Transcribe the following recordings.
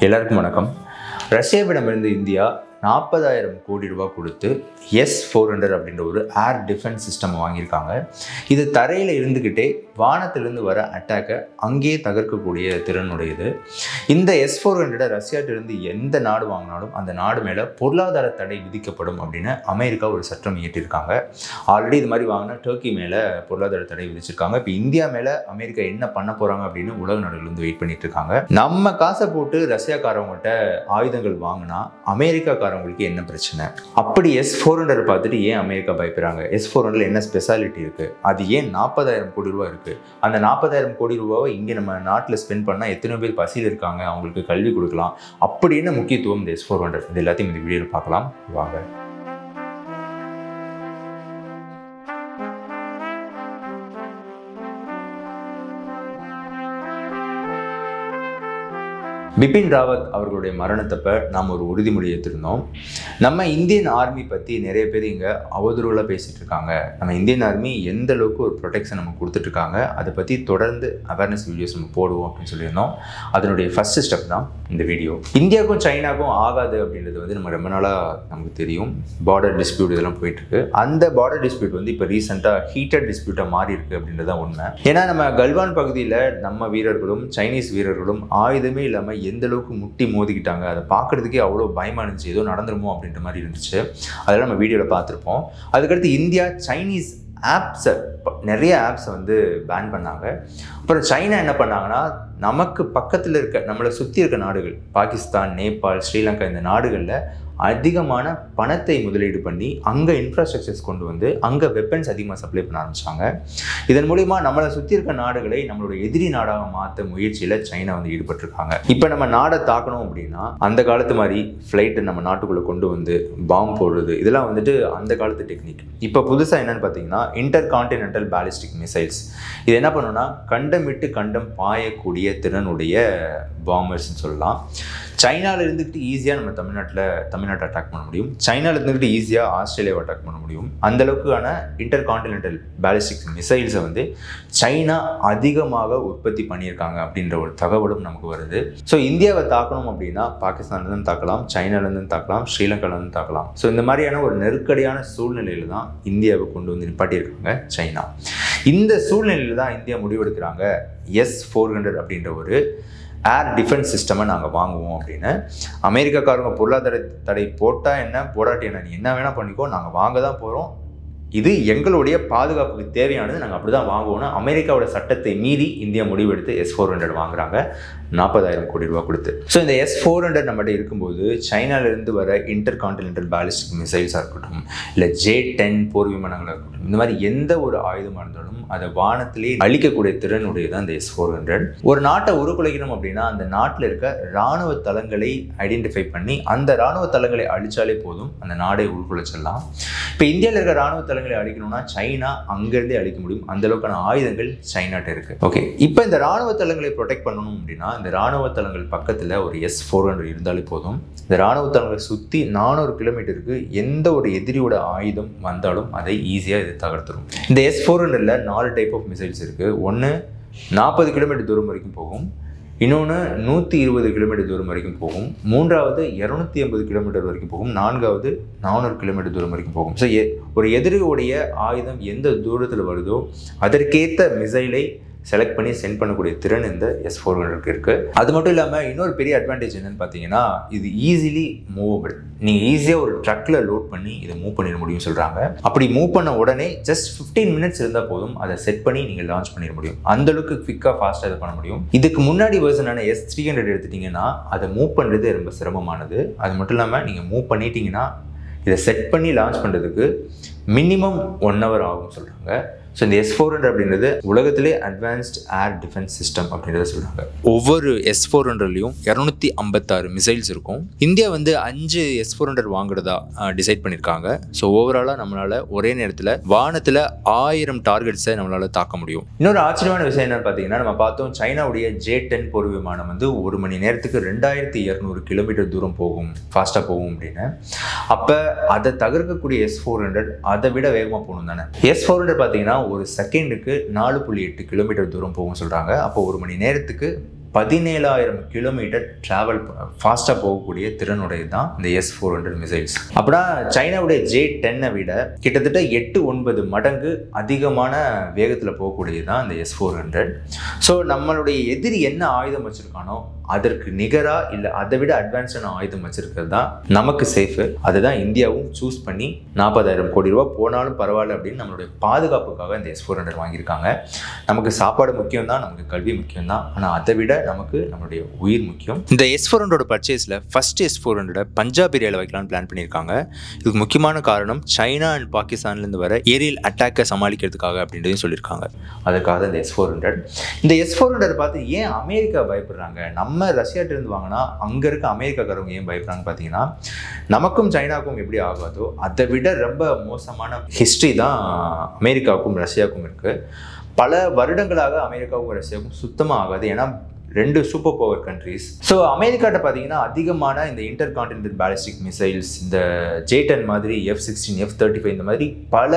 எல்லாருக்கும் வணக்கம் ரஷ்யாவிடமிருந்து இந்தியா நாற்பதாயிரம் கோடி ரூபாய் கொடுத்து எஸ் ஃபோர் ஹண்ட்ரட் அப்படின்ற ஒரு ஏர் டிஃபென்ஸ் சிஸ்டம் வாங்கியிருக்காங்க இது தரையில் இருந்துக்கிட்டே வானத்திலிருந்து வர அட்டாக்கை அங்கேயே தகர்க்கக்கூடிய திறனுடையது இந்த எஸ் ஃபோர் ஹண்ட்ரடை ரஷ்யாட்டிலிருந்து எந்த நாடு வாங்கினாலும் அந்த நாடு மேலே பொருளாதார தடை விதிக்கப்படும் அப்படின்னு அமெரிக்கா ஒரு சட்டம் இயற்றியிருக்காங்க ஆல்ரெடி இது மாதிரி வாங்கினா டர்க்கி மேலே பொருளாதார தடை விதிச்சிருக்காங்க இப்போ இந்தியா மேலே அமெரிக்கா என்ன பண்ண போகிறாங்க அப்படின்னு உலக நாடுகள் வந்து வெயிட் பண்ணிட்டு இருக்காங்க நம்ம காசை போட்டு ரஷ்யாக்காரவங்கள்ட்ட ஆயுதங்கள் வாங்கினா அமெரிக்காக்காரவங்களுக்கு என்ன பிரச்சனை அப்படி எஸ் ஃபோர் ஹண்ட்ரட் பார்த்துட்டு ஏன் அமெரிக்கா பயப்படுறாங்க எஸ் ஃபோர் ஹண்ட்ரட்ல என்ன ஸ்பெஷாலிட்டி இருக்குது அது ஏன் நாற்பதாயிரம் கோடி ரூபா இருக்குது அந்த நாற்பதாயிரம் கோடி ரூபாவை இங்கே நம்ம நாட்டில் ஸ்பெண்ட் பண்ணால் எத்தனை பேர் பசியில் இருக்காங்க அவங்களுக்கு கல்வி கொடுக்கலாம் அப்படி என்ன முக்கியத்துவம் இந்த எஸ் ஃபோர் ஹண்ட்ரட் இது எல்லாத்தையும் இந்த வீடியோவில் பார்க்கலாம் வாங்க பிபின் ராவத் அவர்களுடைய மரணத்தப்ப நாம் ஒரு உறுதிமொழி எடுத்திருந்தோம் நம்ம இந்தியன் ஆர்மி பற்றி நிறைய பேர் இங்கே அவதூறுலாம் பேசிகிட்டு இருக்காங்க நம்ம இந்தியன் ஆர்மி எந்த அளவுக்கு ஒரு ப்ரொடெக்ஷன் நம்ம கொடுத்துட்ருக்காங்க அதை பற்றி தொடர்ந்து அவேர்னஸ் வீடியோஸ் நம்ம போடுவோம் அப்படின்னு சொல்லியிருந்தோம் அதனுடைய ஃபஸ்ட்டு ஸ்டெப் தான் இந்த வீடியோ இந்தியாவுக்கும் சைனாக்கும் ஆகாது அப்படின்றது வந்து நம்ம ரொம்ப நாளாக நமக்கு தெரியும் பார்டர் டிஸ்பியூட் இதெல்லாம் போயிட்டுருக்கு அந்த பார்டர் டிஸ்பியூட் வந்து இப்போ ரீசெண்டாக ஹீட்டட் டிஸ்பியூட்டாக மாறி இருக்கு அப்படின்றது தான் உண்மை ஏன்னா நம்ம கல்வான் பகுதியில் நம்ம வீரர்களும் சைனீஸ் வீரர்களும் ஆயுதமே இல்லாமல் எந்த அளவுக்கு முட்டி மோதிக்கிட்டாங்க அதை பார்க்குறதுக்கே அவ்வளோ பயமாக இருந்துச்சு ஏதோ நடந்துருமோ அப்படின்ற மாதிரி இருந்துச்சு அதெல்லாம் நம்ம வீடியோவில் பார்த்துருப்போம் அதுக்கடுத்து இந்தியா சைனீஸ் ஆப்ஸை நிறைய ஆப்ஸை வந்து பேன் பண்ணாங்க அப்புறம் சைனா என்ன பண்ணாங்கன்னா நமக்கு பக்கத்தில் இருக்க நம்மளை சுற்றி இருக்க நாடுகள் பாகிஸ்தான் நேபாள் ஸ்ரீலங்கா இந்த நாடுகளில் அதிகமான பணத்தை முதலீடு பண்ணி அங்கே இன்ஃப்ராஸ்ட்ரக்சர்ஸ் கொண்டு வந்து அங்கே வெப்பன்ஸ் அதிகமாக சப்ளை பண்ண ஆரம்பிச்சாங்க இதன் மூலிமா நம்மளை சுற்றி இருக்க நாடுகளை நம்மளோட எதிரி நாடாக மாற்ற முயற்சியில் சைனா வந்து ஈடுபட்டிருக்காங்க இப்போ நம்ம நாடை தாக்கணும் அப்படின்னா அந்த காலத்து மாதிரி ஃப்ளைட்டை நம்ம நாட்டுக்குள்ளே கொண்டு வந்து பாம்பு போடுறது இதெல்லாம் வந்துட்டு அந்த காலத்து டெக்னிக் இப்போ புதுசாக என்னன்னு பார்த்தீங்கன்னா இன்டர் கான்டினென்டல் பேலிஸ்டிக் மிசைல்ஸ் இது என்ன பண்ணுன்னா கண்டம் விட்டு கண்டம் பாயக்கூடிய திறனுடைய பாம்பர்ஸ்னு சொல்லலாம் சைனாவில் இருந்துக்கிட்டு ஈஸியாக நம்ம தமிழ்நாட்டில் தமிழ்நாட்டை அட்டாக் பண்ண முடியும் சைனாவில் இருந்துக்கிட்டு ஈஸியாக ஆஸ்திரேலியாவை அட்டாக் பண்ண முடியும் அந்த அளவுக்கான இன்டர் கான்டினென்டல் பேலிஸ்டிக் மிசைல்ஸை வந்து சைனா அதிகமாக உற்பத்தி பண்ணியிருக்காங்க அப்படின்ற ஒரு தகவலும் நமக்கு வருது ஸோ இந்தியாவை தாக்கணும் அப்படின்னா பாகிஸ்தான்லேருந்து தாக்கலாம் சைனாலேருந்து தாக்கலாம் ஸ்ரீலங்காலேருந்து தாக்கலாம் ஸோ இந்த மாதிரியான ஒரு நெருக்கடியான சூழ்நிலையில் தான் இந்தியாவை கொண்டு வந்து நிப்பாட்டியிருக்காங்க சைனா இந்த சூழ்நிலையில் தான் இந்தியா முடிவெடுக்கிறாங்க எஸ் ஃபோர் ஹண்ட்ரட் அப்படின்ற ஒரு ஏர் டிஃபென்ஸ் சிஸ்டமை நாங்கள் வாங்குவோம் அப்படின்னு அமெரிக்காக்காரங்க பொருளாதார தடை போட்டால் என்ன போடாட்டி என்ன நீ என்ன வேணால் பண்ணிக்கோ நாங்கள் வாங்க தான் போகிறோம் இது எங்களுடைய பாதுகாப்புக்கு தேவையானது நாங்கள் அப்படி தான் வாங்குவோம்னு அமெரிக்காவோட சட்டத்தை மீறி இந்தியா முடிவெடுத்து எஸ் ஃபோர் ஹண்ட்ரட் வாங்குறாங்க நாற்பதாயிரம் கோடி ரூபா கொடுத்து ஸோ இந்த எஸ் ஃபோர் ஹண்ட்ரட் நம்மகிட்ட இருக்கும்போது சைனாலேருந்து வர இன்டர் கான்டினென்டல் பேலிஸ்டிக் மிசைல்ஸாக இருக்கட்டும் இல்லை ஜே டென் போர் விமானங்களாக இருக்கட்டும் இந்த மாதிரி எந்த ஒரு ஆயுதமாக இருந்தாலும் அதை வானத்திலே அழிக்கக்கூடிய திறனுடைய தான் இந்த எஸ் ஃபோர் ஹண்ட்ரட் ஒரு நாட்டை உருக்குலைக்கணும் அப்படின்னா அந்த நாட்டில் இருக்க இராணுவ தளங்களை ஐடென்டிஃபை பண்ணி அந்த இராணுவ தளங்களை அழிச்சாலே போதும் அந்த நாடை உருக்குலைச்சிடலாம் இப்போ இந்தியாவில் இருக்க இராணுவ தளங்களை அழிக்கணும்னா சைனா அங்கேருந்தே அழிக்க முடியும் அந்த அளவுக்கான ஆயுதங்கள் சைனாட்ட இருக்கு ஓகே இப்போ இந்த இராணுவ தளங்களை ப்ரொடெக்ட் பண்ணணும் அப்படின்னா இந்த இராணுவ தளங்கள் பக்கத்தில் ஒரு எஸ் ஃபோர் ஹண்ட்ரட் இருந்தாலே போதும் இந்த இராணுவ தளங்களை சுற்றி நானூறு கிலோமீட்டருக்கு எந்த ஒரு எதிரியோட ஆயுதம் வந்தாலும் அதை ஈஸியாக இது தகர்த்துரும் இந்த எஸ் ஃபோர் ஹண்ட்ரட்ல நாலு டைப் ஆஃப் மிசைல்ஸ் இருக்குது ஒன்று நாற்பது கிலோமீட்டர் தூரம் வரைக்கும் போகும் இன்னொன்று நூற்றி இருபது கிலோமீட்டர் தூரம் வரைக்கும் போகும் மூன்றாவது இரநூத்தி ஐம்பது கிலோமீட்டர் வரைக்கும் போகும் நான்காவது நானூறு கிலோமீட்டர் தூரம் வரைக்கும் போகும் ஸோ ஒரு எதிரியுடைய ஆயுதம் எந்த தூரத்தில் வருதோ அதற்கேற்ற மிசைலை செலக்ட் பண்ணி சென்ட் பண்ணக்கூடிய திறன் இந்த எஸ் ஃபோர் ஹண்ட்ரட்க்கு இருக்குது அது மட்டும் இல்லாமல் இன்னொரு பெரிய அட்வான்டேஜ் என்னன்னு பார்த்தீங்கன்னா இது ஈஸிலி மூவபிள் நீங்கள் ஈஸியாக ஒரு ட்ரக்கில் லோட் பண்ணி இதை மூவ் பண்ணிட முடியும்னு சொல்கிறாங்க அப்படி மூவ் பண்ண உடனே ஜஸ்ட் ஃபிஃப்டீன் மினிட்ஸ் இருந்தால் போதும் அதை செட் பண்ணி நீங்கள் லான்ச் பண்ணிட முடியும் அந்த அளவுக்கு குவிக்காக ஃபாஸ்ட்டாக இது பண்ண முடியும் இதுக்கு முன்னாடி வெர்ஷனான எஸ் த்ரீ ஹண்ட்ரட் எடுத்துட்டிங்கன்னா அதை மூவ் பண்ணுறது ரொம்ப சிரமமானது அது மட்டும் இல்லாமல் நீங்கள் மூவ் பண்ணிட்டீங்கன்னா இதை செட் பண்ணி லான்ச் பண்ணுறதுக்கு மினிமம் ஒன் ஹவர் ஆகும் சொல்கிறாங்க ஸோ இந்த எஸ் ஃபோர் ஹண்ட்ரட் அப்படின்றது உலகத்திலே அட்வான்ஸ்ட் ஏர் டிஃபென்ஸ் சிஸ்டம் அப்படின்றத சொல்கிறாங்க ஒவ்வொரு எஸ் ஃபோர் ஹண்ட்ரட்லையும் இரநூத்தி ஐம்பத்தாறு மிசைல்ஸ் இருக்கும் இந்தியா வந்து அஞ்சு எஸ் ஃபோர் ஹண்ட்ரட் வாங்குறதா டிசைட் பண்ணியிருக்காங்க ஸோ ஓவராலாக நம்மளால் ஒரே நேரத்தில் வானத்தில் ஆயிரம் டார்கெட்ஸை நம்மளால் தாக்க முடியும் இன்னொரு ஆச்சரியமான விஷயம் என்னன்னு பார்த்தீங்கன்னா நம்ம பார்த்தோம் சைனாவுடைய ஜே டென் போர் விமானம் வந்து ஒரு மணி நேரத்துக்கு ரெண்டாயிரத்தி இரநூறு கிலோமீட்டர் தூரம் போகும் ஃபாஸ்ட்டாக போகும் அப்படின்னு அப்போ அதை தகர்க்கக்கூடிய எஸ் ஃபோர் ஹண்ட்ரட் அதை விட வேகமாக போகணும் தானே எஸ் ஃபோர் ஹண்ட்ரட் பார்த்தீங்கன்னா ஒரு செகண்டுக்கு நாலு புள்ளி எட்டு கிலோமீட்டர் தூரம் போகும் சொல்கிறாங்க அப்போ ஒரு மணி நேரத்துக்கு பதினேழாயிரம் கிலோமீட்டர் ட்ராவல் ஃபாஸ்ட்டாக போகக்கூடிய திறனுடையது தான் இந்த எஸ் ஃபோர் ஹண்ட்ரட் மிசைல்ஸ் அப்படின்னா சைனாவுடைய ஜே டென்னை விட கிட்டத்தட்ட எட்டு ஒன்பது மடங்கு அதிகமான வேகத்தில் போகக்கூடியது தான் இந்த எஸ் ஃபோர் ஹண்ட்ரட் ஸோ நம்மளுடைய எதிரி என்ன ஆயுதம் வச்சுருக்கானோ அதற்கு நிகராக இல்லை அதை விட அட்வான்ஸான ஆயுதம் வச்சிருக்கிறது தான் நமக்கு சேஃபு அதுதான் இந்தியாவும் சூஸ் பண்ணி நாற்பதாயிரம் கோடி ரூபா போனாலும் பரவாயில்ல அப்படின்னு நம்மளுடைய பாதுகாப்புக்காக இந்த எஸ் ஃபோர் ஹண்ட்ரட் வாங்கியிருக்காங்க நமக்கு சாப்பாடு முக்கியம் தான் நமக்கு கல்வி முக்கியம் தான் ஆனால் அதை விட நமக்கு நம்மளுடைய உயிர் முக்கியம் இந்த எஸ் ஃபோர் ஹண்ட்ரோட பர்ச்சேஸில் first S four hundred Punjab ஏரியாவில் வைக்கலாம்னு பிளான் பண்ணியிருக்காங்க இதுக்கு முக்கியமான காரணம் சைனா அண்ட் பாகிஸ்தான்லேருந்து வர ஏரியல் அட்டாக்கை சமாளிக்கிறதுக்காக அப்படின்றதையும் சொல்லியிருக்காங்க அதுக்காக தான் இந்த எஸ் ஃபோர் ஹண்ட்ரட் இந்த எஸ் ஃபோர் ஹண்ட்ரட் பார்த்து ஏன் அமெரிக்கா பயப்படுறாங்க நம்ம ரஷ்யாட்ட இருந்து வாங்கினா அங்கே இருக்க அமெரிக்காக்காரவங்க ஏன் பயப்படுறாங்க பார்த்தீங்கன்னா நமக்கும் சைனாவுக்கும் எப்படி ஆகாதோ அதை விட ரொம்ப மோசமான ஹிஸ்ட்ரி தான் அமெரிக்காவுக்கும் ரஷ்யாவுக்கும் இருக்குது பல வருடங்களாக அமெரிக்காவுக்கும் ரஷ்யாவுக்கும் சுத்தமாக ஆகாது ஏன்னா ரெண்டு சூப்பர் பவர் கண்ட்ரீஸ் ஸோ அமெரிக்காட்ட பார்த்தீங்கன்னா அதிகமான இந்த இன்டர் கான்டினென்டல் பேலிஸ்டிக் மிசைல்ஸ் இந்த ஜேட்டன் மாதிரி F sixteen F thirty five இந்த மாதிரி பல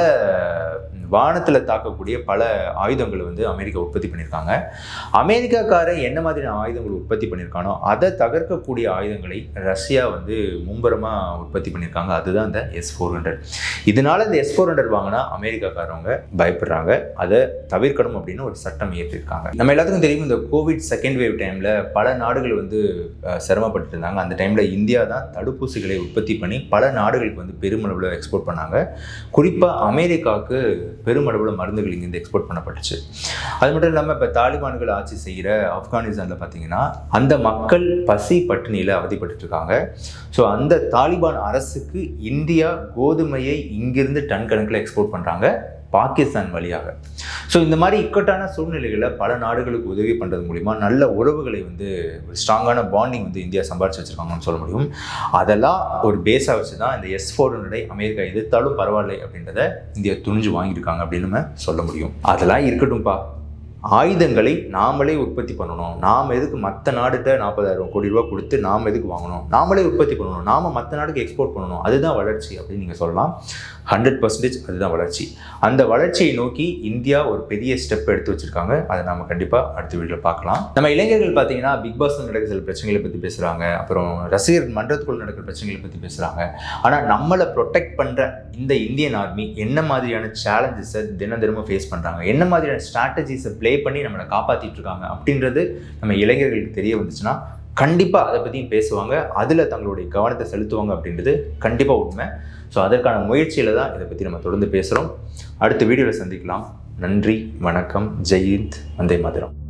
வானத்தில் தாக்கக்கூடிய பல ஆயுதங்களை வந்து அமெரிக்கா உற்பத்தி பண்ணியிருக்காங்க அமெரிக்காக்காரன் என்ன மாதிரியான ஆயுதங்கள் உற்பத்தி பண்ணியிருக்கானோ அதை தகர்க்கக்கூடிய ஆயுதங்களை ரஷ்யா வந்து மும்பரமாக உற்பத்தி பண்ணியிருக்காங்க அதுதான் இந்த எஸ் ஃபோர் ஹண்ட்ரட் இதனால இந்த எஸ் ஃபோர் ஹண்ட்ரட் வாங்கினா அமெரிக்காக்காரவங்க பயப்படுறாங்க அதை தவிர்க்கணும் அப்படின்னு ஒரு சட்டம் இயற்றிருக்காங்க நம்ம எல்லாத்துக்கும் தெரியும் இந்த கோவிட் செகண்ட் வேவ் டைமில் பல நாடுகள் வந்து அஹ், சிரமப்பட்டு இருந்தாங்க அந்த டைமில் இந்தியா தான் தடுப்பூசிகளை உற்பத்தி பண்ணி பல நாடுகளுக்கு வந்து பெருமளவில் எக்ஸ்போர்ட் பண்ணாங்க குறிப்பாக அமெரிக்காவுக்கு பெருமளவில் மருந்துகள் இங்கேருந்து எக்ஸ்போர்ட் பண்ணப்பட்டுச்சு அது மட்டும் இல்லாமல் இப்போ தாலிபான்கள் ஆட்சி செய்கிற ஆப்கானிஸ்தானில் பார்த்தீங்கன்னா அந்த மக்கள் பசி பட்டினியில் அவதிப்பட்டு இருக்காங்க ஸோ அந்த தாலிபான் அரசுக்கு இந்தியா கோதுமையை இங்கிருந்து டன் கணக்கில் எக்ஸ்போர்ட் பண்ணுறாங்க பாகிஸ்தான் வழியாக ஸோ இந்த மாதிரி இக்கட்டான சூழ்நிலைகளில் பல நாடுகளுக்கு உதவி பண்ணுறது மூலிமா நல்ல உறவுகளை வந்து ஒரு ஸ்ட்ராங்கான பாண்டிங் வந்து இந்தியா சம்பாரிச்சு வச்சுருக்காங்கன்னு சொல்ல முடியும் அதெல்லாம் ஒரு பேஸாக வச்சு தான் இந்த எஸ் ஃபோர் அமெரிக்கா எதிர்த்தாலும் பரவாயில்லை அப்படின்றத இந்தியா துணிஞ்சு வாங்கியிருக்காங்க அப்படின்னு நம்ம சொல்ல முடியும் அதெல்லாம் இருக்கட்டும்ப்பா ஆயுதங்களை நாமளே உற்பத்தி பண்ணணும் நாம் எதுக்கு மற்ற நாடுகிட்ட நாற்பதாயிரம் கோடி ரூபா கொடுத்து நாம் எதுக்கு வாங்கணும் நாமளே உற்பத்தி பண்ணணும் நாம் மற்ற நாடுக்கு எக்ஸ்போர்ட் பண்ணணும் அதுதான் வளர்ச்சி அப்படின்னு நீங்கள் சொல்லலாம் ஹண்ட்ரட் பர்சன்டேஜ் அதுதான் வளர்ச்சி அந்த வளர்ச்சியை நோக்கி இந்தியா ஒரு பெரிய ஸ்டெப் எடுத்து வச்சிருக்காங்க அதை நாம கண்டிப்பாக அடுத்த வீடியோவில் பார்க்கலாம் நம்ம இளைஞர்கள் பார்த்தீங்கன்னா பிக் பாஸ் நடக்கிற சில பிரச்சனைகளை பற்றி பேசுகிறாங்க அப்புறம் ரசிகர் மன்றத்துக்குள் நடக்கிற பிரச்சனைகளை பற்றி பேசுகிறாங்க ஆனால் நம்மளை ப்ரொடெக்ட் பண்ணுற இந்த இந்தியன் ஆர்மி என்ன மாதிரியான சேலஞ்சஸை தினம் தினமும் ஃபேஸ் பண்ணுறாங்க என்ன மாதிரியான ஸ்ட்ராட்டஜிஸை ப்ளே பண்ணி நம்மளை காப்பாற்றிட்டு இருக்காங்க அப்படின்றது நம்ம இளைஞர்களுக்கு தெரிய வந்துச்சுன்னா கண்டிப்பாக அதை பற்றியும் பேசுவாங்க அதில் தங்களுடைய கவனத்தை செலுத்துவாங்க அப்படின்றது கண்டிப்பாக உண்மை ஸோ அதற்கான முயற்சியில் தான் இதை பற்றி நம்ம தொடர்ந்து பேசுகிறோம் அடுத்த வீடியோவில் சந்திக்கலாம் நன்றி வணக்கம் ஜெயந்த் வந்தே மதுரம்